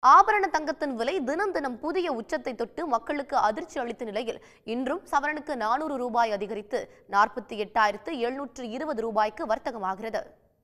ஆபரண தங்கத்தின் விலை தினம் தினம் புதிய உச்சத்தை தொட்டு மக்களுக்கு அதிர்ச்சி அளித்த நிலையில் இன்றும் சவரனுக்கு நானூறு ரூபாய் அதிகரித்து நாற்பத்தி எட்டாயிரத்து எழுநூற்று இருபது ரூபாய்க்கு வர்த்தகமாகிறது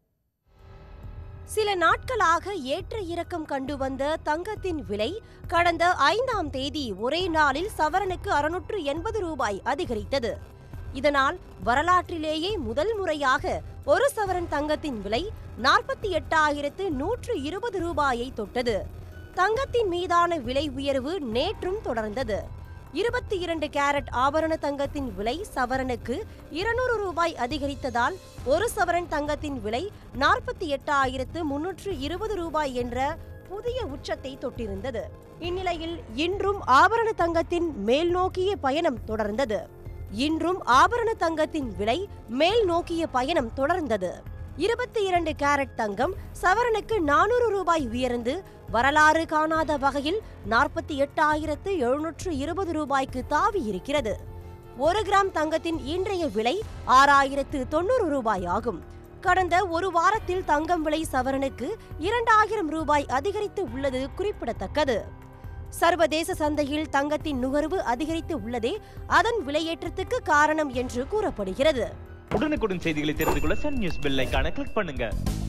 சில நாட்களாக ஏற்ற இறக்கம் கண்டு வந்த தங்கத்தின் விலை கடந்த ஐந்தாம் தேதி ஒரே நாளில் சவரனுக்கு அறுநூற்று எண்பது ரூபாய் அதிகரித்தது இதனால் வரலாற்றிலேயே முதல் முறையாக ஒரு சவரன் தங்கத்தின் விலை நாற்பத்தி எட்டாயிரத்து நூற்று இருபது ரூபாயை தொட்டது தங்கத்தின் மீதான விலை உயர்வு நேற்றும் தொடர்ந்தது இருபத்தி இரண்டு கேரட் ஆபரண தங்கத்தின் விலை சவரனுக்கு இருநூறு ரூபாய் அதிகரித்ததால் ஒரு சவரன் தங்கத்தின் விலை நாற்பத்தி எட்டாயிரத்து முன்னூற்று இருபது ரூபாய் என்ற புதிய உச்சத்தை தொட்டிருந்தது இந்நிலையில் இன்றும் ஆபரண தங்கத்தின் மேல் நோக்கிய பயணம் தொடர்ந்தது இன்றும் ஆபரண தங்கத்தின் விலை மேல் நோக்கிய பயணம் தொடர்ந்தது இருபத்தி இரண்டு கேரட் தங்கம் சவரனுக்கு நானூறு ரூபாய் உயர்ந்து வரலாறு காணாத வகையில் நாற்பத்தி எட்டாயிரத்து எழுநூற்று இருபது ரூபாய்க்கு தாவி இருக்கிறது ஒரு கிராம் தங்கத்தின் இன்றைய விலை ஆறாயிரத்து தொண்ணூறு ரூபாய் ஆகும் கடந்த ஒரு வாரத்தில் தங்கம் விலை சவரனுக்கு இரண்டாயிரம் ரூபாய் அதிகரித்து உள்ளது குறிப்பிடத்தக்கது சர்வதேச சந்தையில் தங்கத்தின் நுகர்வு அதிகரித்து உள்ளதே அதன் விலையேற்றத்துக்கு காரணம் என்று கூறப்படுகிறது உடனுக்குடன் செய்திகளை தெரிந்து கொள்ள சன் நியூஸ் பெல் ஐகானை கிளிக் பண்ணுங்க